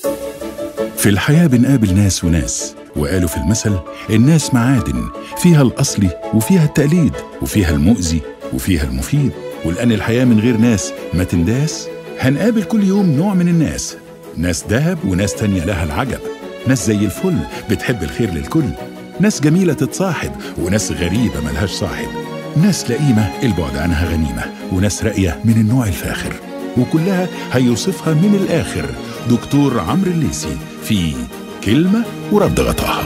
في الحياة بنقابل ناس وناس وقالوا في المثل الناس معادن فيها الأصلي وفيها التقليد وفيها المؤذي وفيها المفيد ولأن الحياة من غير ناس ما تنداس هنقابل كل يوم نوع من الناس ناس دهب وناس تانية لها العجب ناس زي الفل بتحب الخير للكل ناس جميلة تتصاحب وناس غريبة ملهاش صاحب ناس لئيمة البعد عنها غنيمة وناس راقية من النوع الفاخر وكلها هيوصفها من الآخر دكتور عمرو الليسي في كلمة ورد غطاها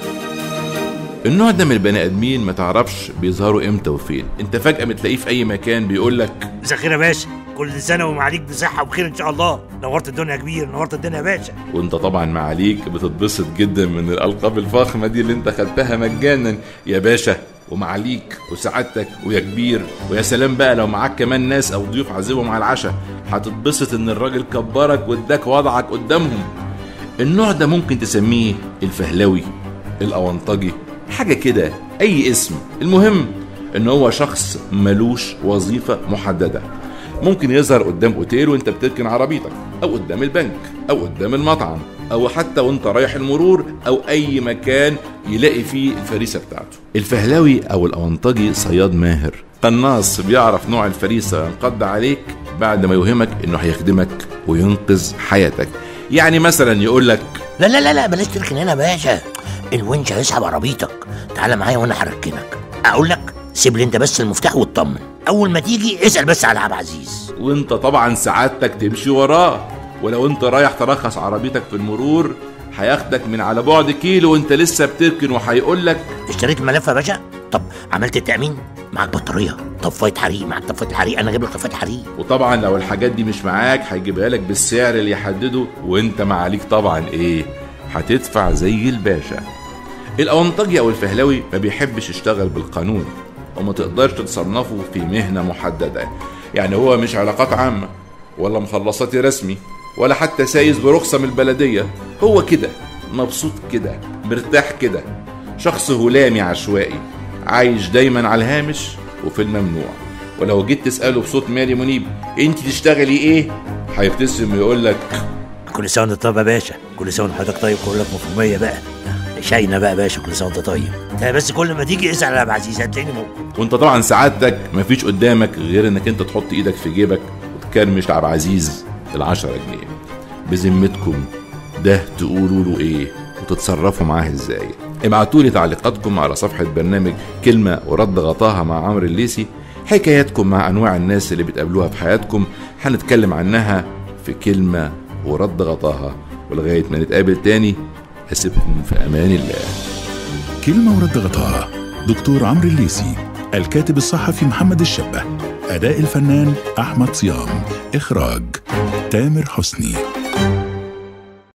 النوع ده من البني ادمين ما تعرفش بيظهروا امتى وفين انت فجاه بتلاقيه في اي مكان بيقول لك مساء الخير يا باشا كل سنه ومعاليك بصحه وبخير ان شاء الله نورت الدنيا يا كبير نورت الدنيا يا باشا وانت طبعا معاليك بتتبسط جدا من الالقاب الفخمه دي اللي انت خدتها مجانا يا باشا ومعاليك وسعادتك ويا كبير ويا سلام بقى لو معاك كمان ناس او ضيوف عازمهم على العشاء هتتبسط ان الراجل كبرك واداك وضعك قدامهم النوع ده ممكن تسميه الفهلوي الاونطجي حاجه كده اي اسم المهم ان هو شخص ملوش وظيفه محدده ممكن يظهر قدام اوتيل وانت بتركن عربيتك او قدام البنك او قدام المطعم او حتى وانت رايح المرور او اي مكان يلاقي فيه الفريسه بتاعته الفهلاوي او الاونطجي صياد ماهر قناص بيعرف نوع الفريسه ينقض عليك بعد ما يوهمك انه هيخدمك وينقذ حياتك يعني مثلا يقول لك لا لا لا لا بلاش تركن هنا يا باشا الونش هيسحب عربيتك تعالى معايا وانا هركنك اقول لك سيب لي انت بس المفتاح واطمن اول ما تيجي اسال بس على عبد العزيز وانت طبعا سعادتك تمشي وراه ولو انت رايح ترخص عربيتك في المرور هياخدك من على بعد كيلو وانت لسه بتركن وهيقول لك اشتريت الملف يا باشا طب عملت التامين معاك بطاريه طفايه حريق معاك طفايه حريق انا جايب لك طفايه حريق وطبعا لو الحاجات دي مش معاك هيجيبها لك بالسعر اللي يحدده وانت معاليك طبعا ايه هتدفع زي الباشا الاونطجي او الفهلوي ما بيحبش يشتغل بالقانون وما تقدرش تصنفه في مهنه محدده يعني هو مش علاقات عامه ولا مخلصاتي رسمي ولا حتى سايس برخصه من البلديه هو كده مبسوط كده مرتاح كده شخص هلامي عشوائي عايش دايما على الهامش وفي الممنوع ولو جيت تساله بصوت مالي منيب انت تشتغلي ايه هيبتسم ويقول لك كل سنه وانت طيب يا باشا كل سنه وحضرتك طيب كل لك مفهوميه بقى شاينا بقى يا باشا كل سنه وانت طيب انت بس كل ما تيجي اسال على عبد العزيز هتلاقيني موجود وانت طبعا سعادتك مفيش قدامك غير انك انت تحط ايدك في جيبك وتكرمش لعب عزيز العشرة جنيه بذمتكم ده تقولوا له ايه وتتصرفوا معاه ازاي ابعتوا لي تعليقاتكم على صفحة برنامج كلمة ورد غطاها مع عمرو الليسي حكاياتكم مع انواع الناس اللي بتقابلوها في حياتكم هنتكلم عنها في كلمة ورد غطاها ولغاية ما نتقابل تاني أسيبكم في أمان الله كلمة ورد غطاها دكتور عمرو الليسي الكاتب الصحفي محمد الشبه أداء الفنان أحمد صيام إخراج تامر حسني